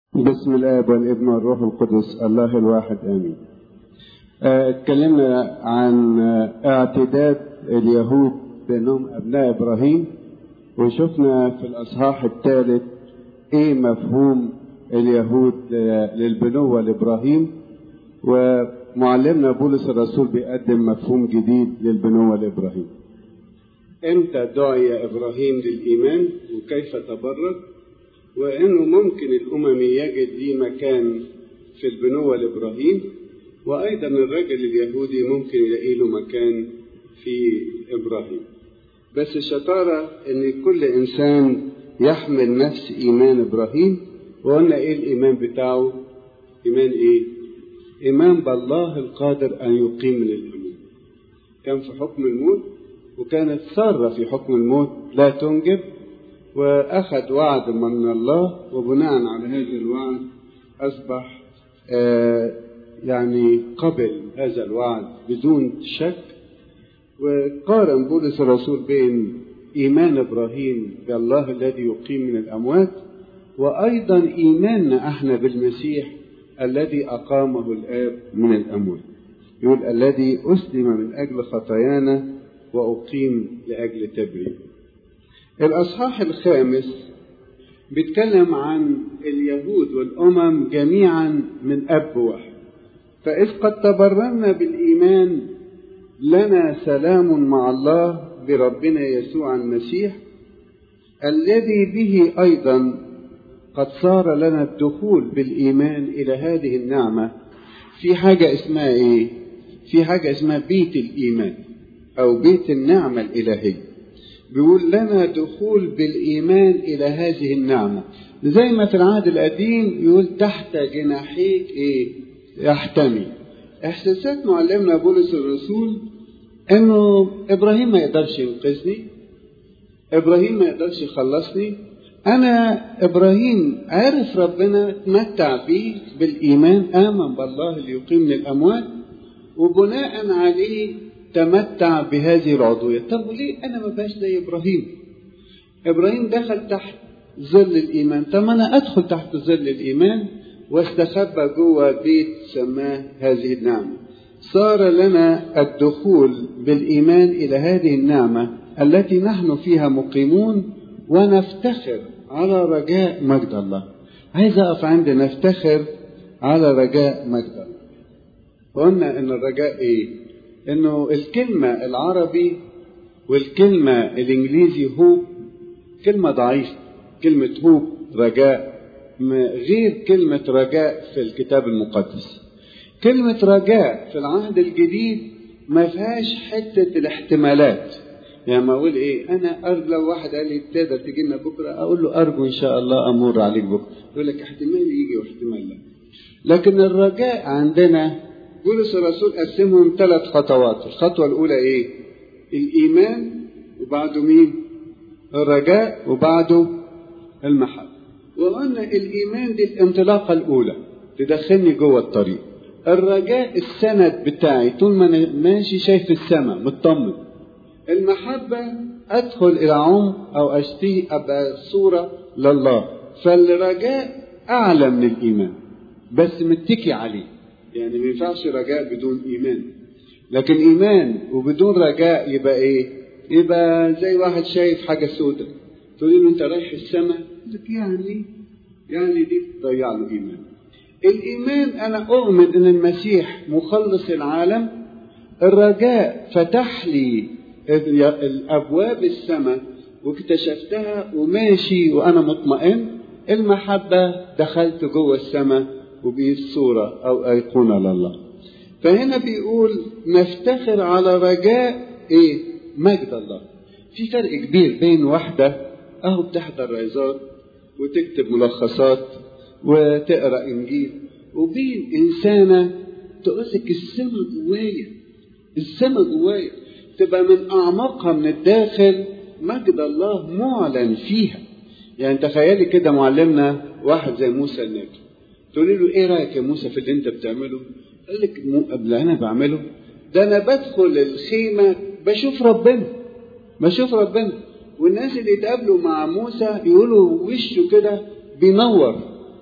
بسم الاب والابن والروح القدس الله الواحد امين آه، اتكلمنا عن آه، اعتداد اليهود بانهم ابناء ابراهيم وشفنا في الاصحاح الثالث ايه مفهوم اليهود ل- للبنوه لابراهيم ومعلمنا بولس الرسول بيقدم مفهوم جديد للبنوه لابراهيم امتى دعي ابراهيم للايمان وكيف تبرر وانه ممكن الامم يجد ليه مكان في البنوه لابراهيم وايضا الرجل اليهودي ممكن يلاقي له مكان في ابراهيم بس الشطاره ان كل انسان يحمل نفس ايمان ابراهيم وقلنا ايه الايمان بتاعه ايمان ايه ايمان بالله القادر ان يقيم من الاموات كان في حكم الموت وكانت ساره في حكم الموت لا تنجب واخذ وعد من الله وبناء على هذا الوعد اصبح آه يعني قبل هذا الوعد بدون شك وقارن بولس الرسول بين ايمان ابراهيم بالله الذي يقيم من الاموات وايضا ايماننا احنا بالمسيح الذي اقامه الاب من الاموات يقول الذي اسلم من اجل خطايانا واقيم لاجل تبرير الأصحاح الخامس بيتكلم عن اليهود والأمم جميعا من أب واحد فإذ قد تبررنا بالإيمان لنا سلام مع الله بربنا يسوع المسيح الذي به أيضا قد صار لنا الدخول بالإيمان إلى هذه النعمة في حاجة اسمها إيه؟ في حاجة اسمها بيت الإيمان أو بيت النعمة الإلهية بيقول لنا دخول بالإيمان إلى هذه النعمة زي ما في العهد القديم يقول تحت جناحيك إيه يحتمي إحساسات معلمنا بولس الرسول إنه إبراهيم ما يقدرش ينقذني إبراهيم ما يقدرش يخلصني أنا إبراهيم عرف ربنا تمتع بيه بالإيمان آمن بالله اللي يقيم من الأموات وبناء عليه تمتع بهذه العضوية طب وليه أنا ما بقاش زي إبراهيم إبراهيم دخل تحت ظل الإيمان طب أنا أدخل تحت ظل الإيمان واستخبى جوه بيت سماه هذه النعمة صار لنا الدخول بالإيمان إلى هذه النعمة التي نحن فيها مقيمون ونفتخر على رجاء مجد الله عايز أقف عند نفتخر على رجاء مجد الله قلنا إن الرجاء إيه انه الكلمة العربي والكلمة الانجليزي هوب كلمة ضعيفة كلمة هوب رجاء غير كلمة رجاء في الكتاب المقدس كلمة رجاء في العهد الجديد ما فيهاش حتة الاحتمالات يعني ما اقول ايه انا أرجو لو واحد قال لي تقدر تجي لنا بكره اقول له ارجو ان شاء الله امر عليك بكره يقول لك احتمال يجي واحتمال لا لكن الرجاء عندنا بولس الرسول قسمهم ثلاث خطوات الخطوة الأولى إيه الإيمان وبعده مين الرجاء وبعده المحبة وقلنا الإيمان دي الانطلاقة الأولى تدخلني جوه الطريق الرجاء السند بتاعي طول ما أنا ماشي شايف السماء مطمن المحبة أدخل إلى عمق أو أشتهي أبقى صورة لله فالرجاء أعلى من الإيمان بس متكي عليه يعني ما ينفعش رجاء بدون ايمان لكن ايمان وبدون رجاء يبقى ايه يبقى زي واحد شايف حاجه سودة تقول له انت رايح السماء لك يعني يعني دي تضيع له ايمان الايمان انا اؤمن ان المسيح مخلص العالم الرجاء فتح لي الابواب السماء واكتشفتها وماشي وانا مطمئن المحبه دخلت جوه السماء وبيه الصورة أو أيقونة لله فهنا بيقول نفتخر على رجاء إيه مجد الله في فرق كبير بين واحدة أهو بتحضر عظات وتكتب ملخصات وتقرأ إنجيل وبين إنسانة تقول لك السما جوايا السما جوايا تبقى من أعماقها من الداخل مجد الله معلن فيها يعني تخيلي كده معلمنا واحد زي موسى النبي تقولي له ايه رايك يا موسى في اللي انت بتعمله؟ قال لك قبل انا بعمله ده انا بدخل الخيمه بشوف ربنا بشوف ربنا والناس اللي يتقابلوا مع موسى يقولوا وشه كده بينور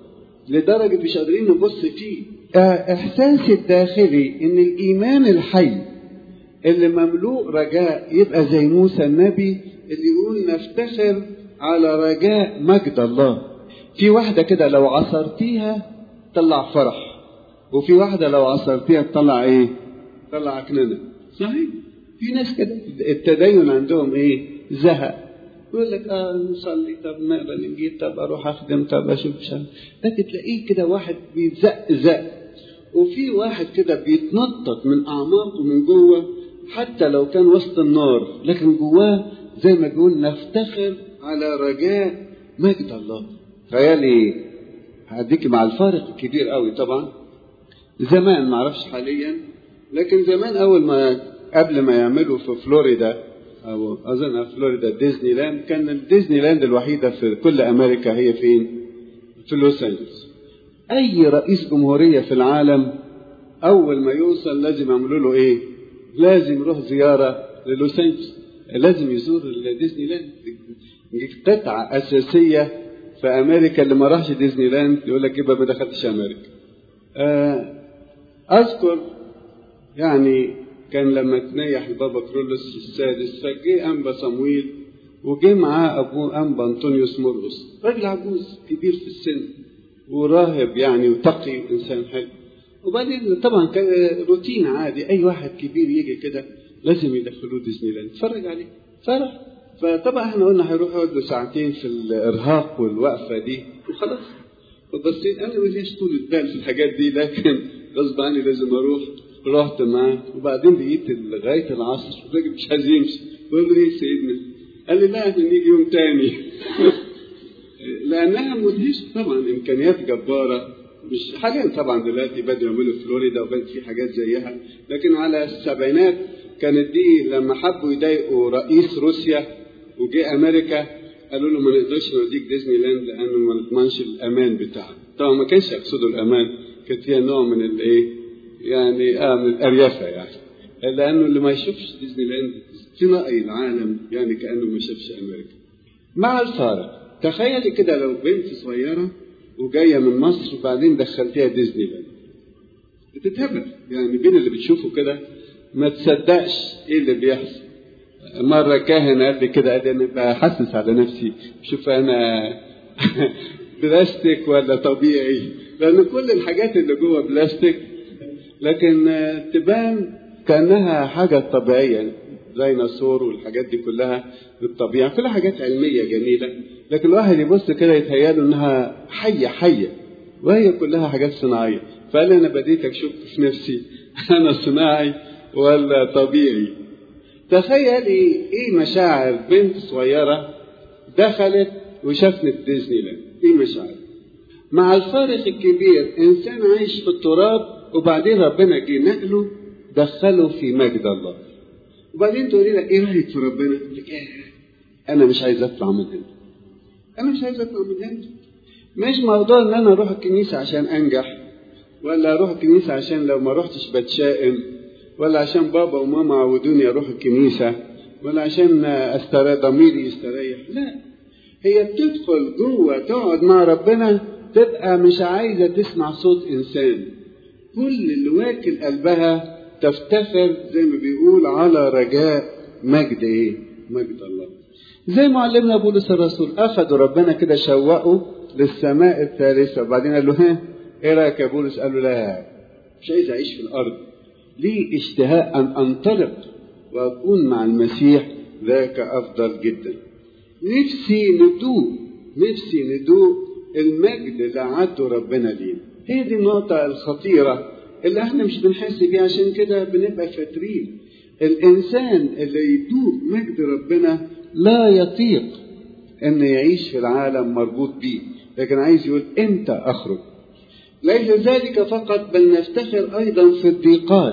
لدرجة مش قادرين نبص فيه إحساسي الداخلي إن الإيمان الحي اللي مملوء رجاء يبقى زي موسى النبي اللي يقول نفتخر على رجاء مجد الله في واحدة كده لو عصرتيها تطلع فرح وفي واحدة لو عصرتيها تطلع ايه تطلع عكننة صحيح في ناس كده التدين عندهم ايه زهق يقول لك اه نصلي طب نقرا الانجيل طب اروح اخدم طب اشوف شان لكن تلاقيه كده واحد بيتزقزق وفي واحد كده بيتنطط من اعماقه من جوه حتى لو كان وسط النار لكن جواه زي ما بيقول نفتخر على رجاء مجد الله خيالي هديك مع الفارق الكبير قوي طبعا زمان ما اعرفش حاليا لكن زمان اول ما قبل ما يعملوا في فلوريدا او اظن فلوريدا ديزني لاند كان الديزني لاند الوحيده في كل امريكا هي فين؟ في لوس انجلوس. اي رئيس جمهوريه في العالم اول ما يوصل لازم يعملوا له ايه؟ لازم يروح زياره للوس انجلوس لازم يزور الديزني لاند قطعه اساسيه في امريكا اللي ما راحش ديزني لاند يقول لك يبقى ما دخلتش امريكا. اذكر يعني كان لما تنيح البابا كرولوس السادس فجه انبا صمويل وجه معاه ابوه انبا انطونيوس مرقس راجل عجوز كبير في السن وراهب يعني وتقي وانسان حلو وبعدين طبعا كان روتين عادي اي واحد كبير يجي كده لازم يدخلوه ديزني لاند اتفرج عليه فرح فطبعا احنا قلنا هيروح يقعد له ساعتين في الارهاق والوقفه دي وخلاص فبصيت انا ماليش طولة بال في الحاجات دي لكن غصب عني لازم اروح رحت معاه وبعدين لقيت لغايه العصر الراجل مش عايز يمشي بقول له ايه سيدنا؟ قال لي لا احنا نيجي يوم تاني لانها مدهشه طبعا امكانيات جباره مش حاليا طبعا دلوقتي بدأوا يعملوا في فلوريدا وبقت في حاجات زيها لكن على السبعينات كانت دي لما حبوا يضايقوا رئيس روسيا وجه امريكا قالوا له ما نقدرش نوديك ديزني لاند لانه ما نضمنش الامان بتاعك طبعا ما كانش يقصدوا الامان كانت فيها نوع من الايه يعني اه من الاريافه يعني لانه اللي ما يشوفش ديزني لاند في راي العالم يعني كانه ما شافش امريكا مع الفارق تخيلي كده لو بنت صغيره وجايه من مصر وبعدين دخلتيها ديزني لاند بتتهبل يعني بين اللي بتشوفه كده ما تصدقش ايه اللي بيحصل مرة كاهن قال لي كده قال لي أنا بحسس على نفسي شوف أنا بلاستيك ولا طبيعي لأن كل الحاجات اللي جوه بلاستيك لكن تبان كأنها حاجة طبيعية ديناصور والحاجات دي كلها بالطبيعة كلها حاجات علمية جميلة لكن الواحد يبص كده يتهيأله إنها حية حية وهي كلها حاجات صناعية فقال أنا بديت أشك في نفسي أنا صناعي ولا طبيعي تخيلي ايه مشاعر بنت صغيره دخلت وشافت ديزني لاند ايه مشاعر مع الفارق الكبير انسان عايش في التراب وبعدين ربنا جه نقله دخله في مجد الله وبعدين تقولي لها ايه رايك في ربنا تقول لك ايه انا مش عايز اطلع من هنا انا مش عايز اطلع من هنا مش موضوع ان انا اروح الكنيسه عشان انجح ولا اروح الكنيسه عشان لو ما رحتش بتشائم ولا عشان بابا وماما عودوني اروح الكنيسه ولا عشان استريح ضميري يستريح لا هي بتدخل جوه تقعد مع ربنا تبقى مش عايزه تسمع صوت انسان كل اللي واكل قلبها تفتخر زي ما بيقول على رجاء مجد ايه مجد الله زي معلمنا بولس الرسول اخذوا ربنا كده شوقوا للسماء الثالثه وبعدين قال له ها ايه رايك يا بولس قال له لا مش عايز اعيش في الارض لي اشتهاء أن أنطلق وأكون مع المسيح ذاك أفضل جدا نفسي ندوق نفسي ندوق المجد اللي عده ربنا لينا هي دي النقطة الخطيرة اللي احنا مش بنحس بيها عشان كده بنبقى فاترين الإنسان اللي يدوق مجد ربنا لا يطيق أن يعيش في العالم مربوط بيه لكن عايز يقول امتى أخرج ليس ذلك فقط بل نفتخر أيضا في الضيقات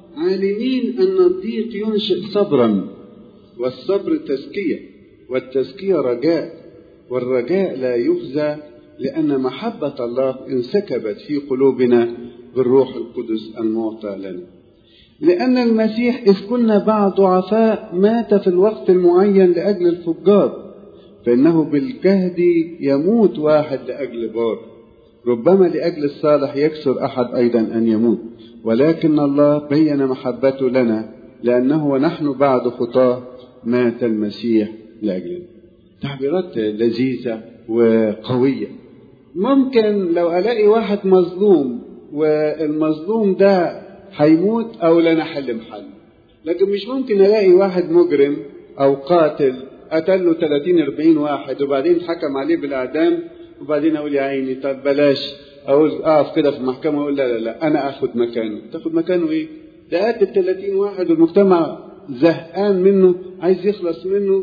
عالمين أن الضيق ينشئ صبرا والصبر تزكية والتزكية رجاء والرجاء لا يخزى لأن محبة الله انسكبت في قلوبنا بالروح القدس المعطى لنا لأن المسيح إذ كنا بعد ضعفاء مات في الوقت المعين لأجل الفجار فإنه بالجهد يموت واحد لأجل بار ربما لأجل الصالح يكسر أحد أيضا أن يموت ولكن الله بين محبته لنا لأنه ونحن بعد خطاه مات المسيح لأجلنا تعبيرات لذيذة وقوية ممكن لو ألاقي واحد مظلوم والمظلوم ده هيموت أو لنا حل محل لكن مش ممكن ألاقي واحد مجرم أو قاتل قتل له 30 40 واحد وبعدين حكم عليه بالإعدام وبعدين أقول يا عيني طب بلاش أقول أقف كده في المحكمة وأقول لا لا لا أنا آخد مكانه تاخد مكانه إيه؟ ده قتل 30 واحد والمجتمع زهقان منه عايز يخلص منه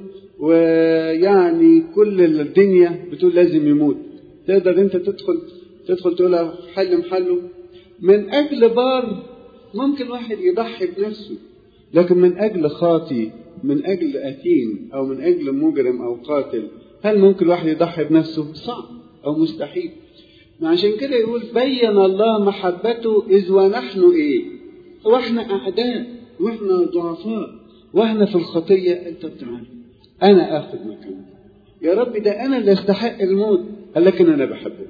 ويعني كل الدنيا بتقول لازم يموت تقدر انت تدخل تدخل تقول حل محله من اجل بار ممكن واحد يضحي بنفسه لكن من اجل خاطي من اجل اثيم او من اجل مجرم او قاتل هل ممكن الواحد يضحي بنفسه صعب او مستحيل عشان كده يقول بين الله محبته اذ ونحن ايه واحنا اعداء واحنا ضعفاء واحنا في الخطيه انت بتعاني انا اخذ مكانك يا رب ده انا اللي استحق الموت لكن انا بحبه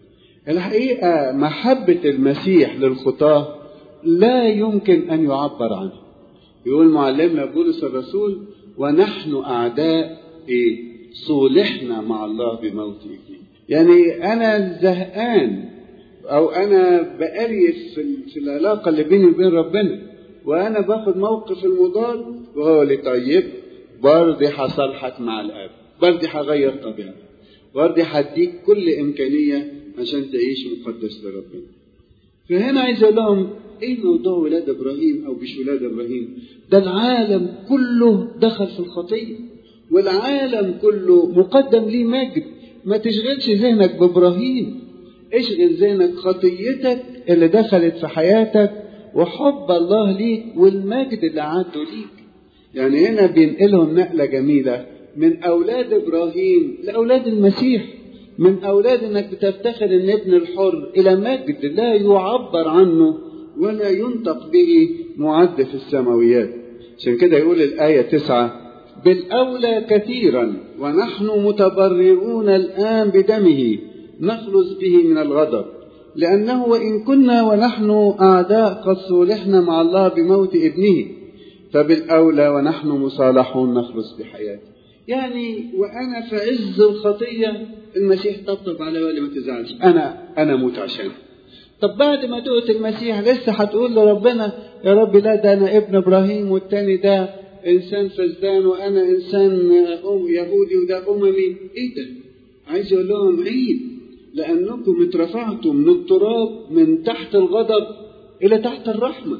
الحقيقه محبه المسيح للخطاه لا يمكن ان يعبر عنها يقول معلمنا بولس الرسول ونحن اعداء ايه صولحنا مع الله بموته يعني انا زهقان او انا بأريس في العلاقه اللي بيني وبين ربنا وانا باخد موقف المضاد وهو اللي طيب برضه هصالحك مع الاب برضه هغير طبيعتك برضه هديك كل امكانيه عشان تعيش مقدس لربنا فهنا عايز اقول لهم ايه موضوع ولاد ابراهيم او مش ولاد ابراهيم ده العالم كله دخل في الخطيه والعالم كله مقدم ليه مجد ما تشغلش ذهنك بابراهيم اشغل ذهنك خطيتك اللي دخلت في حياتك وحب الله ليك والمجد اللي عنده ليك يعني هنا بينقلهم نقلة جميلة من أولاد إبراهيم لأولاد المسيح من أولاد إنك بتفتخر إن ابن الحر إلى مجد لا يعبر عنه ولا ينطق به معد في السماويات عشان كده يقول الآية تسعة بالأولى كثيرا ونحن متبررون الآن بدمه نخلص به من الغضب لأنه وإن كنا ونحن أعداء قد صولحنا مع الله بموت ابنه فبالأولى ونحن مصالحون نخلص بحياته يعني وأنا في عز الخطية المسيح طبطب على بالي ما تزعلش أنا أنا أموت عشانه طب بعد ما تؤت المسيح لسه هتقول لربنا يا رب لا ده أنا ابن إبراهيم والتاني ده إنسان فزدان وأنا إنسان أم يهودي وده أممي إيه ده؟ عايز أقول لهم عيب لأنكم اترفعتم من التراب من تحت الغضب إلى تحت الرحمة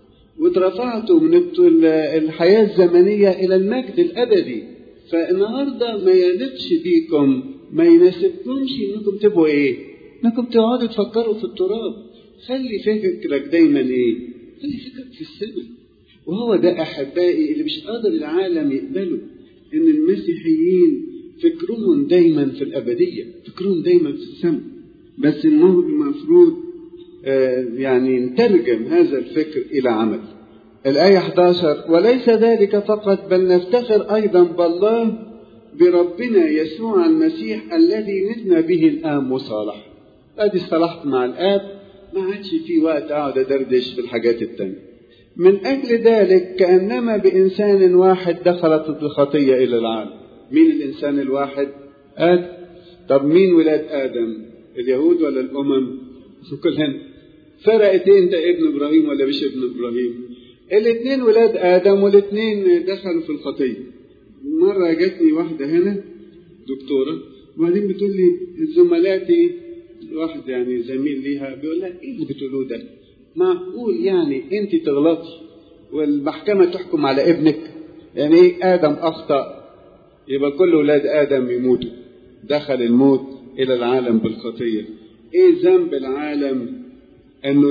واترفعتم من الحياة الزمنية إلى المجد الأبدي فالنهاردة ما يليقش بيكم ما يناسبكمش إنكم تبقوا إيه؟ إنكم تقعدوا تفكروا في التراب خلي فكرك دايما إيه؟ خلي فكرك في السماء وهو ده أحبائي اللي مش قادر العالم يقبله إن المسيحيين فكرهم دايما في الأبدية فكرهم دايما في السماء بس المفروض آه يعني نترجم هذا الفكر إلى عمل الآية 11 وليس ذلك فقط بل نفتخر أيضا بالله بربنا يسوع المسيح الذي متنا به الآن مصالح أدي صلحت مع الآب ما عادش في وقت أقعد أدردش في الحاجات التانية من أجل ذلك كأنما بإنسان واحد دخلت الخطية إلى العالم مين الإنسان الواحد؟ آدم طب مين ولاد آدم؟ اليهود ولا الأمم؟ كلهن فرقت إيه أنت ابن إبراهيم ولا مش ابن إبراهيم؟ الاثنين ولاد آدم والاثنين دخلوا في الخطية مرة جاتني واحدة هنا دكتورة وبعدين بتقول لي زملاتي واحد يعني زميل ليها بيقول لها ايه اللي بتقولوه ده؟ معقول يعني انت تغلطي والمحكمة تحكم على ابنك يعني ايه آدم أخطأ يبقى كل ولاد آدم يموتوا دخل الموت إلى العالم بالخطية إيه ذنب العالم إنه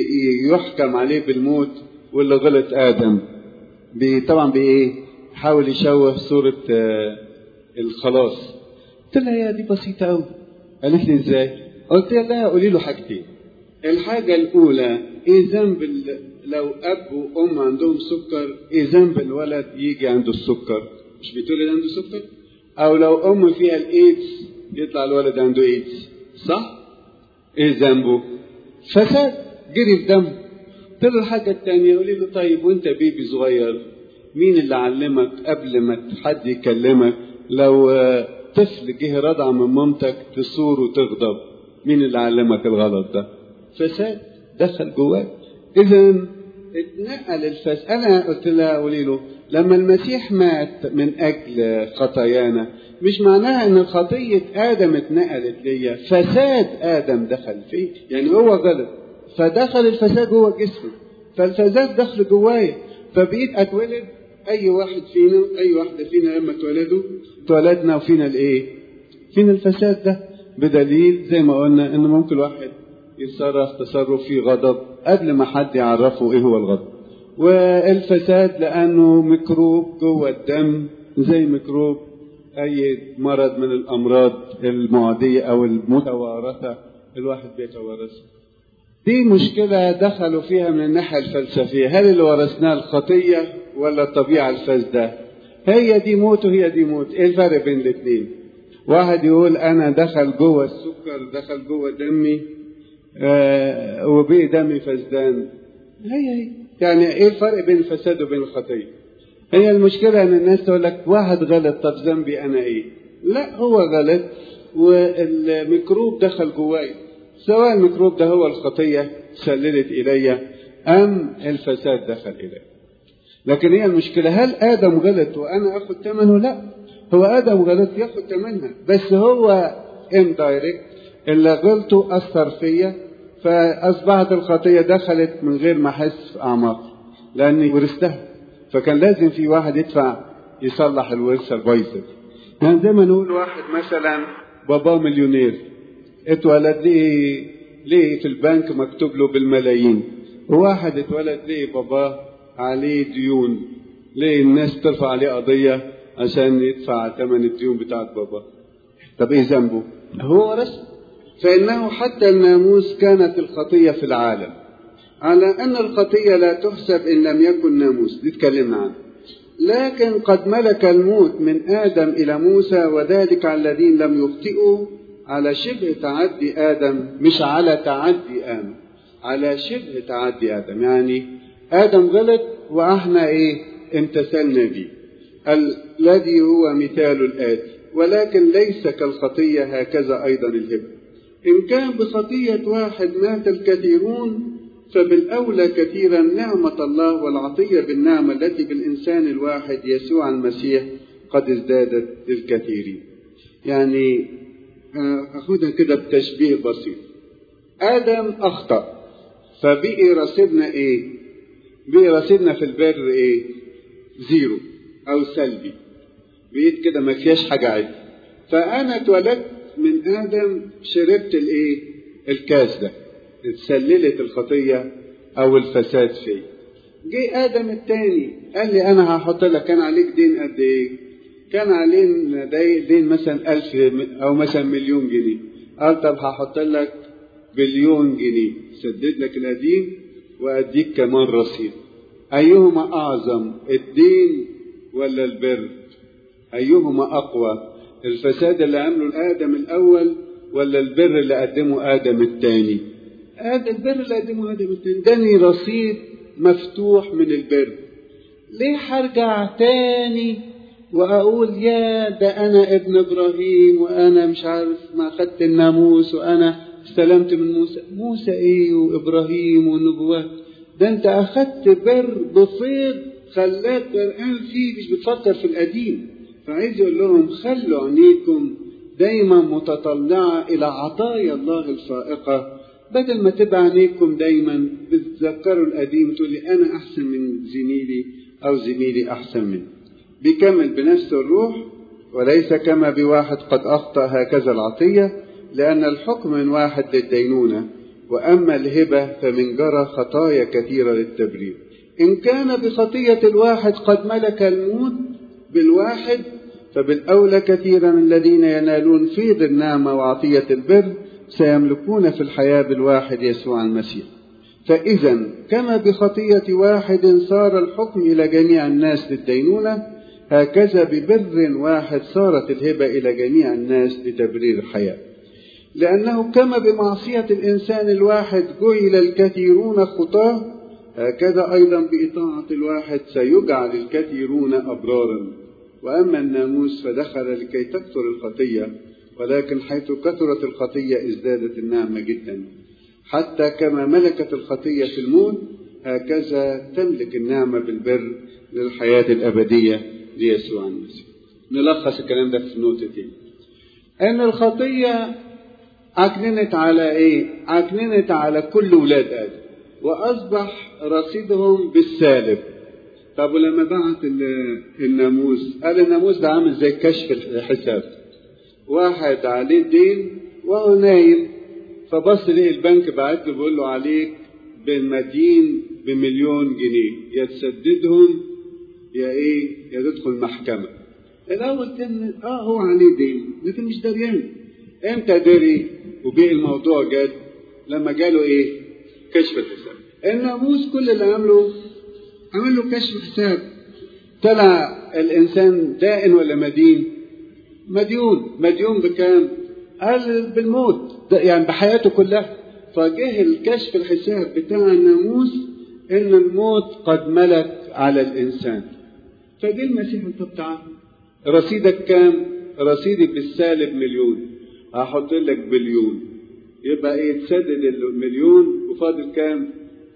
يحكم عليه بالموت واللي غلط آدم بي طبعا بإيه حاول يشوه صورة آه الخلاص قلت لها يا دي بسيطة أوي قالت لي إزاي قلت لها قولي له حاجتين الحاجة الأولى إيه ذنب لو أب وأم عندهم سكر إيه ذنب الولد يجي عنده السكر مش بتولد عنده سكر أو لو أم فيها الإيدز يطلع الولد عنده إيدز صح؟ ايه ذنبه فساد جري في دمه تقول الحاجة التانية يقول له طيب وانت بيبي صغير مين اللي علمك قبل ما حد يكلمك لو طفل جه رضع من مامتك تصور وتغضب مين اللي علمك الغلط ده فساد دخل جواك اذا اتنقل الفساد انا قلت لها قولي له لما المسيح مات من اجل خطايانا مش معناها ان خطيه ادم اتنقلت ليا فساد ادم دخل فيه يعني هو غلط فدخل الفساد جوه جسمه فالفساد دخل جوايا فبقيت اتولد اي واحد فينا اي واحده فينا لما اتولدوا اتولدنا وفينا الايه فينا الفساد ده بدليل زي ما قلنا ان ممكن واحد يتصرف تصرف فيه غضب قبل ما حد يعرفه ايه هو الغضب والفساد لانه ميكروب جوه الدم زي ميكروب اي مرض من الامراض المعديه او المتوارثه الواحد بيتوارثها دي مشكلة دخلوا فيها من الناحية الفلسفية هل اللي ورثناه الخطية ولا الطبيعة الفاسدة هي دي موت وهي دي موت ايه الفرق بين الاثنين واحد يقول انا دخل جوه السكر دخل جوه دمي آه وبقي دمي فسدان هي هي يعني ايه الفرق بين الفساد وبين الخطية هي المشكلة ان الناس تقول لك واحد غلط طب ذنبي انا ايه لا هو غلط والميكروب دخل جواي سواء الميكروب ده هو الخطية سللت إلي أم الفساد دخل إلي لكن هي المشكلة هل آدم غلط وأنا أخذ ثمنه؟ لا هو آدم غلط ياخذ ثمنها بس هو اندايركت اللي غلطه أثر فيا فأصبحت الخطية دخلت من غير ما أحس في أعماقي لأني ورثتها فكان لازم في واحد يدفع يصلح الورثة البايظة يعني زي ما نقول واحد مثلا باباه مليونير اتولد ليه ليه في البنك مكتوب له بالملايين وواحد اتولد ليه باباه عليه ديون ليه الناس ترفع عليه قضية عشان يدفع ثمن الديون بتاعت باباه طب ايه ذنبه هو ورث فإنه حتى الناموس كانت الخطية في العالم على أن الخطية لا تحسب إن لم يكن ناموس دي اتكلمنا عنها لكن قد ملك الموت من آدم إلى موسى وذلك على الذين لم يخطئوا على شبه تعدي آدم مش على تعدي آدم على شبه تعدي آدم يعني آدم غلط وإحنا إيه امتثلنا به الذي هو مثال الآتي ولكن ليس كالخطية هكذا أيضا الهبة إن كان بخطية واحد مات الكثيرون فبالأولى كثيرا نعمة الله والعطية بالنعمة التي بالإنسان الواحد يسوع المسيح قد ازدادت للكثيرين يعني أخذها كده بتشبيه بسيط آدم أخطأ فبقي رصيدنا إيه؟ بقي رصيدنا في البر إيه؟ زيرو أو سلبي بقيت كده ما فيهاش حاجة عدل فأنا اتولدت من آدم شربت الإيه؟ الكاس ده اتسللت الخطية أو الفساد فيه جه آدم التاني قال لي أنا هحط لك كان عليك دين قد إيه؟ كان علينا دين مثلا ألف أو مثلا مليون جنيه قال طب هحط لك بليون جنيه سدد لك القديم وأديك كمان رصيد أيهما أعظم الدين ولا البر أيهما أقوى الفساد اللي عمله آدم الأول ولا البر اللي قدمه آدم الثاني هذا البر اللي قدمه آدم الثاني اداني رصيد مفتوح من البر ليه هرجع تاني واقول يا ده انا ابن ابراهيم وانا مش عارف ما اخدت الناموس وانا استلمت من موسى موسى ايه وابراهيم والنبوات ده انت اخدت بر بفيض خلاك غرقان فيه مش بتفكر في القديم فعايز يقول لهم خلوا عينيكم دايما متطلعة إلى عطايا الله الفائقة بدل ما تبقى عينيكم دايما بتذكروا القديم تقولي أنا أحسن من زميلي أو زميلي أحسن مني بيكمل بنفس الروح وليس كما بواحد قد أخطأ هكذا العطية لأن الحكم من واحد للدينونة وأما الهبة فمن جرى خطايا كثيرة للتبرير إن كان بخطية الواحد قد ملك الموت بالواحد فبالأولى كثيرا الذين ينالون فيض النعمة وعطية البر سيملكون في الحياة بالواحد يسوع المسيح فإذا كما بخطية واحد صار الحكم إلى جميع الناس للدينونة هكذا ببر واحد صارت الهبة إلى جميع الناس لتبرير الحياة لأنه كما بمعصية الإنسان الواحد جعل الكثيرون خطاه هكذا أيضا بإطاعة الواحد سيجعل الكثيرون أبرارا وأما الناموس فدخل لكي تكثر الخطية ولكن حيث كثرت الخطية ازدادت النعمة جدا حتى كما ملكت الخطية في الموت هكذا تملك النعمة بالبر للحياة الأبدية ليسوع المسيح نلخص الكلام ده في نقطتين ان الخطيه عكننت على ايه عكننت على كل ولاد ادم واصبح رصيدهم بالسالب طب ولما بعت الناموس قال الناموس ده عامل زي كشف الحساب واحد عليه دين وهو نايم فبص ليه البنك بعت له بيقول له عليك بالمدين بمليون جنيه يا تسددهم يا ايه يا تدخل محكمه الاول كان اه هو عليه دين لكن مش دريان امتى دري وبقي الموضوع جد لما جاله ايه كشف الحساب الناموس كل اللي عمله عمل له كشف حساب طلع الانسان دائن ولا مدين مديون مديون بكام قال بالموت يعني بحياته كلها فجه الكشف الحساب بتاع الناموس ان الموت قد ملك على الانسان فجه المسيح طب تعالى رصيدك كام؟ رصيدي بالسالب مليون هحط لك بليون يبقى ايه تسدد المليون وفاضل كام؟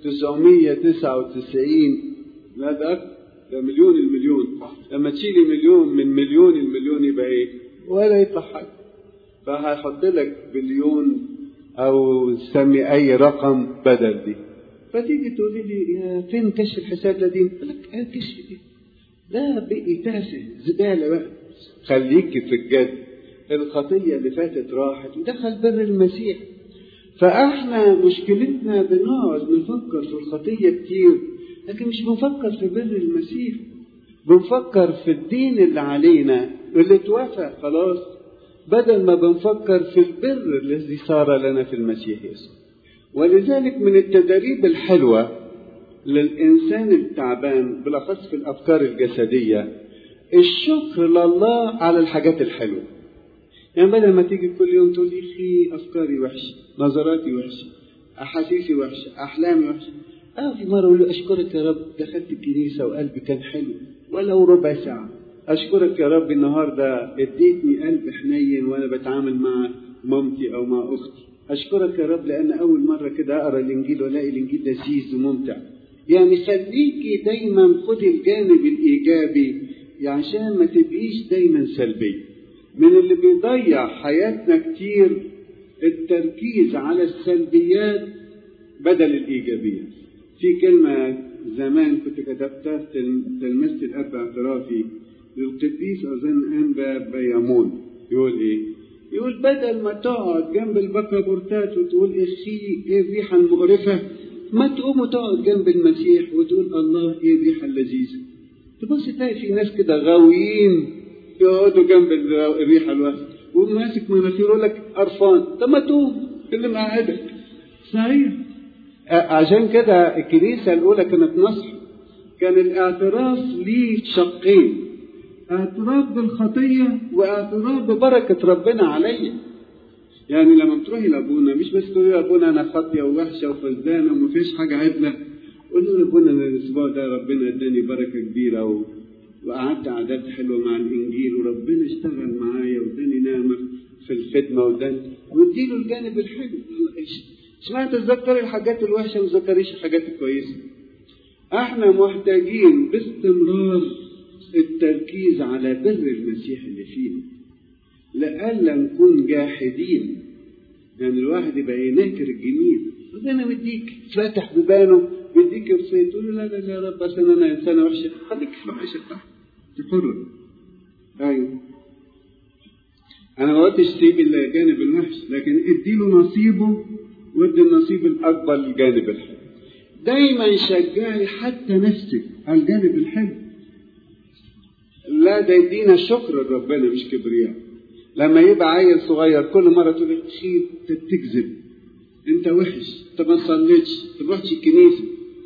999 لا ده أكتر ده مليون المليون لما تشيلي مليون من مليون المليون يبقى ايه؟ ولا يطلع حاجه فهيحط لك بليون او سمي اي رقم بدل دي فتيجي تقولي لي يا فين كشف الحساب ده دي؟ اقول لك ايه كشف دي؟ ده بقي تافه زباله بقى خليك في الجد الخطيه اللي فاتت راحت ودخل بر المسيح فاحنا مشكلتنا بنقعد نفكر في الخطيه كتير لكن مش بنفكر في بر المسيح بنفكر في الدين اللي علينا اللي اتوفى خلاص بدل ما بنفكر في البر الذي صار لنا في المسيح يسوع ولذلك من التدريب الحلوه للإنسان التعبان بالأخص في الأفكار الجسدية الشكر لله على الحاجات الحلوة يعني بدل ما تيجي كل يوم تقول لي في أفكاري وحشة نظراتي وحشة أحاسيسي وحشة أحلامي وحشة أه في مرة أقول له أشكرك يا رب دخلت الكنيسة وقلبي كان حلو ولو ربع ساعة أشكرك يا رب النهاردة اديتني قلب حنين وأنا بتعامل مع مامتي أو مع أختي أشكرك يا رب لأن أول مرة كده أقرأ الإنجيل وألاقي الإنجيل لذيذ وممتع يعني خليكي دايما خدي الجانب الايجابي عشان ما تبقيش دايما سلبيه من اللي بيضيع حياتنا كتير التركيز على السلبيات بدل الايجابيات في كلمه زمان كنت كتبتها في تلمست الاب اعترافي للقديس اظن انبا بيامون يقول ايه يقول بدل ما تقعد جنب البكابورتات وتقول ايه ايه الريحه المقرفه ما تقوم وتقعد جنب المسيح وتقول الله ايه الريحه اللذيذه تبص تلاقي في ناس كده غاويين يقعدوا جنب الريحه الوحشه وماسك مناخيره يقول لك قرفان طب ما تقوم اللي مقعدك صحيح عشان كده الكنيسه الاولى كانت نصح كان الاعتراف ليه شقين اعتراف بالخطيه واعتراف ببركه ربنا عليا يعني لما تروحي لابونا مش بس تقولي لابونا انا خاطيه ووحشه وفزانه ومفيش حاجه عدله قولي له ابونا الاسبوع ده ربنا اداني بركه كبيره و... وقعدت عادات حلوه مع الانجيل وربنا اشتغل معايا واداني نعمه في الخدمه واداني واديله الجانب الحلو اشمعنى تتذكري الحاجات الوحشه وما تذكريش الحاجات الكويسه احنا محتاجين باستمرار التركيز على بر المسيح اللي فينا لئلا نكون جاحدين يعني الواحد يبقى ينكر الجميل ربنا مديك فاتح بيبانه بيديك رصيد تقول له لا لا يا رب بس انا انسانه وحشه خليك في الوحشه بتاعتك حر ايوه انا ما قلتش سيب الجانب الوحش لكن اديله نصيبه وادي النصيب الاكبر للجانب الحلو دايما شجعي حتى نفسك على الجانب الحلو لا ده يدينا شكر لربنا مش كبرياء لما يبقى عيل صغير كل مره تقول له خير انت بتكذب انت وحش انت ما صليتش انت ما رحتش الكنيسه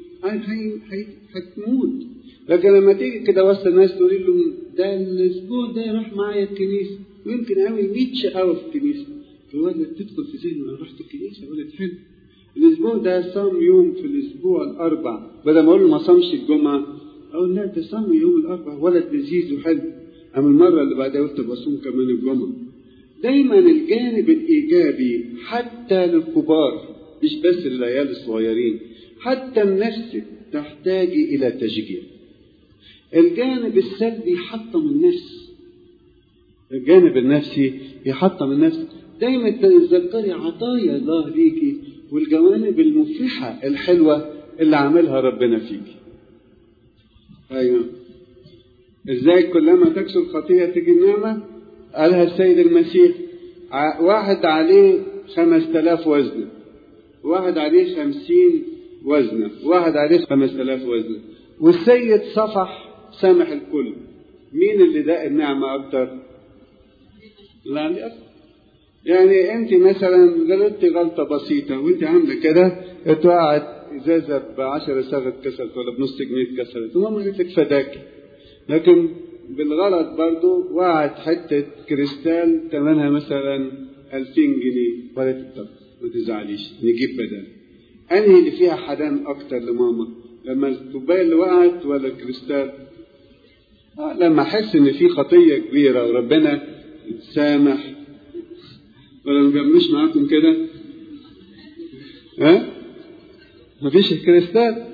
هتموت لكن لما تيجي كده وسط الناس تقول له ده الاسبوع ده راح معايا الكنيسه ويمكن عامل 100 شقاوه في الكنيسه الولد تدخل في ذهنه انا رحت الكنيسه ولد حلو الاسبوع ده صام يوم في الاسبوع الاربع بدل ما اقول له ما صامش الجمعه اقول لا ده صام يوم الاربع ولد لذيذ وحلو اما المره اللي بعدها قلت بصوم كمان الجمعه دايما الجانب الايجابي حتى للكبار مش بس للعيال الصغيرين حتى النفس تحتاج الى تشجيع الجانب السلبي يحطم النفس الجانب النفسي يحطم النفس دايما تتذكري عطايا الله ليكي والجوانب المفرحة الحلوة اللي عاملها ربنا فيكي أيوة إزاي كلما تكسر الخطية تيجي النعمة قالها السيد المسيح واحد عليه خمس تلاف وزنة واحد عليه خمسين وزنة واحد عليه خمس تلاف وزنة والسيد صفح سامح الكل مين اللي داق النعمة أكتر لا للأسف يعني أنت مثلا غلطتي غلطة بسيطة وأنت عاملة كده اتوقعت إزازة ب 10 صاغ اتكسرت ولا بنص جنيه اتكسرت وماما قالت لك فداكي لكن بالغلط برضو وقعت حتة كريستال ثمنها مثلا 2000 جنيه ولا تتطب ما تزعليش نجيب بدل أنهي اللي فيها حنان أكتر لماما لما الكوباية اللي وقعت ولا الكريستال آه لما أحس إن في خطية كبيرة وربنا سامح ولا ما بيعملوش معاكم كده؟ ها؟ مفيش الكريستال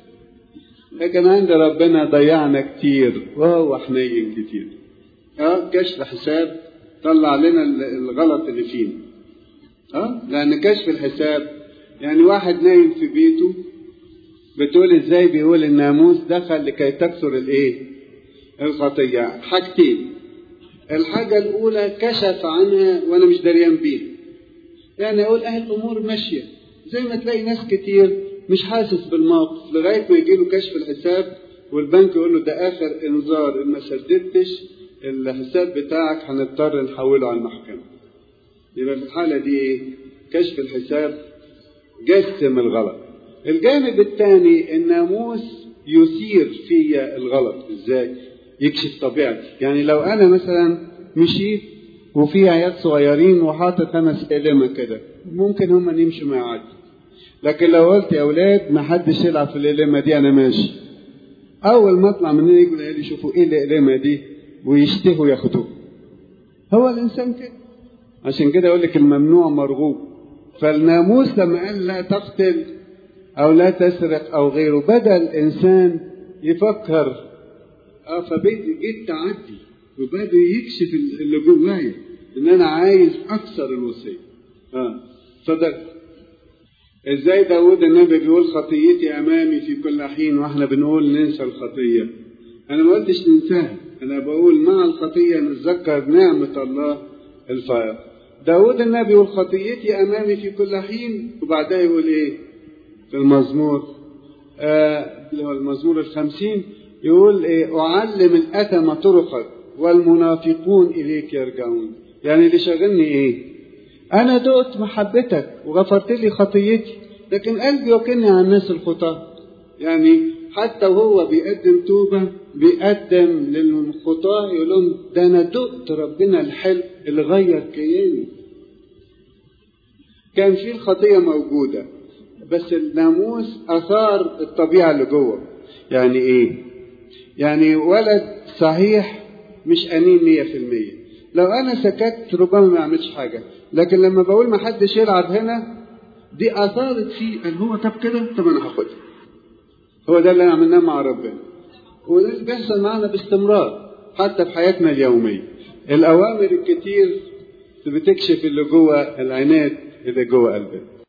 لكن عند ربنا ضيعنا كتير وهو حنين كتير اه كشف حساب طلع لنا الغلط اللي فينا اه لان كشف الحساب يعني واحد نايم في بيته بتقول ازاي بيقول الناموس دخل لكي تكثر الايه الخطيه حاجتين الحاجه الاولى كشف عنها وانا مش دريان بيها يعني اقول اهي الامور ماشيه زي ما تلاقي ناس كتير مش حاسس بالموقف لغايه ما يجي له كشف الحساب والبنك يقول له ده اخر انذار ان ما سددتش الحساب بتاعك هنضطر نحوله على المحكمه يبقى في الحاله دي ايه كشف الحساب جسم الغلط الجانب الثاني الناموس يثير فيا الغلط ازاي يكشف طبيعتي يعني لو انا مثلا مشيت وفي عيال صغيرين وحاطط انا سلمه كده ممكن هم يمشوا ما يعدوا لكن لو قلت يا اولاد ما حدش يلعب في القلمه دي انا ماشي اول ما اطلع من هنا يجوا العيال يشوفوا ايه القلمه دي ويشتهوا ياخدوه هو الانسان كده عشان كده يقول لك الممنوع مرغوب فالناموس لما قال لا تقتل او لا تسرق او غيره بدا الانسان يفكر اه فجيت تعدي وبدا يكشف اللي جوايا ان انا عايز اكسر الوصيه اه صدق ازاي داود النبي بيقول خطيتي امامي في كل حين واحنا بنقول ننسى الخطيه انا ما قلتش ننساها انا بقول مع الخطيه نتذكر نعمه الله الفائق داود النبي يقول خطيتي امامي في كل حين وبعدها يقول ايه في المزمور آه اللي هو المزمور الخمسين يقول ايه اعلم الاثم طرقك والمنافقون اليك يرجعون يعني اللي شاغلني ايه انا دقت محبتك وغفرت لي خطيتي لكن قلبي وكلني عن الناس الخطاه يعني حتى وهو بيقدم توبه بيقدم للخطاه يقول لهم ده انا دقت ربنا الحلو اللي غير كياني كان في الخطيه موجوده بس الناموس اثار الطبيعه اللي جوه يعني ايه يعني ولد صحيح مش انين مية في المية لو انا سكت ربما ما اعملش حاجه لكن لما بقول ما حدش يلعب هنا دي اثارت فيه قال هو طب كده طب انا هاخدها هو ده اللي عملناه مع ربنا وده اللي بيحصل معانا باستمرار حتى في حياتنا اليوميه الاوامر الكتير بتكشف اللي جوه العناد اللي جوه قلبنا